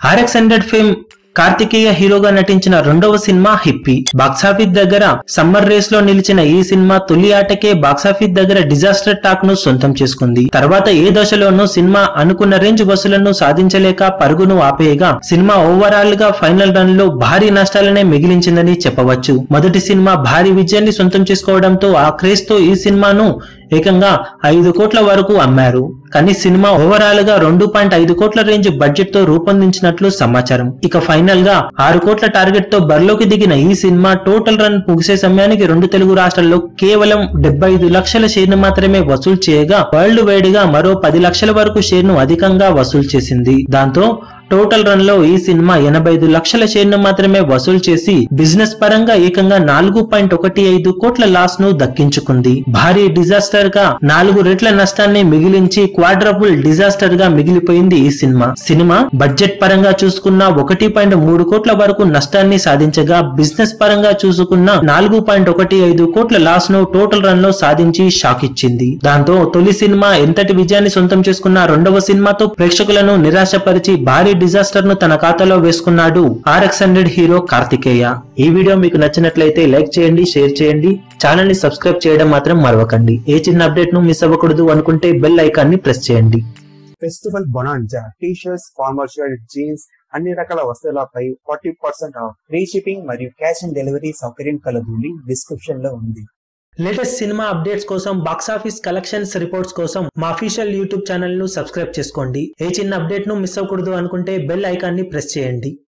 RX hundred fame Karthikeya హీరోగా నటించిన రెండవ సినిమా హిప్పీ బాక్సాఫీస్ దగ్గర సమ్మర్ రేస్ లో నిలిచిన ఈ సినిమా తొలి ఆటకే బాక్సాఫీస్ దగ్గర డిజాస్టర్ టాక్ ను సొంతం చేసుకుంది తర్వాత ఏ దశలోనూ సినిమా అనుకున్న రేంజ్ వసూలను సాధించలేక పరుగును ఆపేయగా సినిమా ఓవరాల్ గా ఫైనల్ రన్ లో భారీ నష్టాలనే మిగిలించిందని చెప్పవచ్చు మొదటి సినిమా భారీ విజయాన్ని సొంతం చేసుకోవడంతో ఆ క్రేజ్ తో ఈ సినిమాను ఏకంగా ఐదు కోట్ల వరకు అమ్మారు కానీ సినిమా ఓవరాల్ గా రెండు పాయింట్ ఐదు కోట్ల రేంజ్ బడ్జెట్ తో రూపొందించినట్లు సమాచారం ఇక ఫైనల్ గా ఆరు కోట్ల టార్గెట్ తో బరిలోకి దిగిన ఈ సినిమా టోటల్ రన్ ముగిసే సమయానికి రెండు తెలుగు రాష్ట్రాల్లో కేవలం డెబ్బై ఐదు లక్షల షేర్ను మాత్రమే వసూలు చేయగా వరల్డ్ వైడ్ గా మరో పది లక్షల వరకు షేర్ను అధికంగా వసూలు చేసింది దాంతో టోటల్ రన్ లో ఈ సినిమా ఎనభై ఐదు లక్షల షేర్ను మాత్రమే వసూలు చేసి బిజినెస్ పరంగా ఏకంగా నాలుగు పాయింట్ ఒకటి ఐదు కోట్ల లాస్ ను దక్కించుకుంది భారీ డిజాస్టర్ గా నాలుగు రెట్ల నష్టాన్ని మిగిలించి క్వాడ్రబుల్ డిజాస్టర్ గా మిగిలిపోయింది ఈ సినిమా సినిమా బడ్జెట్ పరంగా చూసుకున్న ఒకటి పాయింట్ మూడు కోట్ల వరకు నష్టాన్ని సాధించగా బిజినెస్ పరంగా చూసుకున్న నాలుగు పాయింట్ ఒకటి ఐదు కోట్ల లాస్ ను టోటల్ రన్ లో సాధించి షాక్ ఇచ్చింది దాంతో తొలి సినిమా ఎంతటి విజయాన్ని సొంతం చేసుకున్న రెండవ సినిమాతో ప్రేక్షకులను నిరాశపరిచి భారీ డిజాస్టర్ ను తన ఖాతాలో వేసుకున్నాడు ఆర్ఎక్స్ హండ్రెడ్ హీరో కార్తికేయ ఈ వీడియో మీకు నచ్చినట్లయితే లైక్ చేయండి షేర్ చేయండి ఛానల్ ని సబ్స్క్రైబ్ చేయడం మాత్రం మరవకండి ఏ చిన్న అప్డేట్ ను మిస్ అవ్వకూడదు అనుకుంటే బెల్ ఐకాన్ ని ప్రెస్ చేయండి festival bonanza T shirts formal shirt jeans అన్ని రకాల వస్తువులపై forty percent off free shipping మరియు క్యాష్ ఆన్ డెలివరీ సౌకర్యం కలదు లింక్ డిస్క్రిప్షన్ లో ఉంది లేటెస్ట్ సినిమా అప్డేట్స్ కోసం బాక్సాఫీస్ కలెక్షన్స్ రిపోర్ట్స్ కోసం మా అఫీషియల్ యూట్యూబ్ ఛానల్ ను సబ్స్క్రైబ్ చేసుకోండి ఏ చిన్న అప్డేట్ ను మిస్ అవ్వకూడదు అనుకుంటే బెల్ ఐకాన్ ని ప్రెస్ చేయండి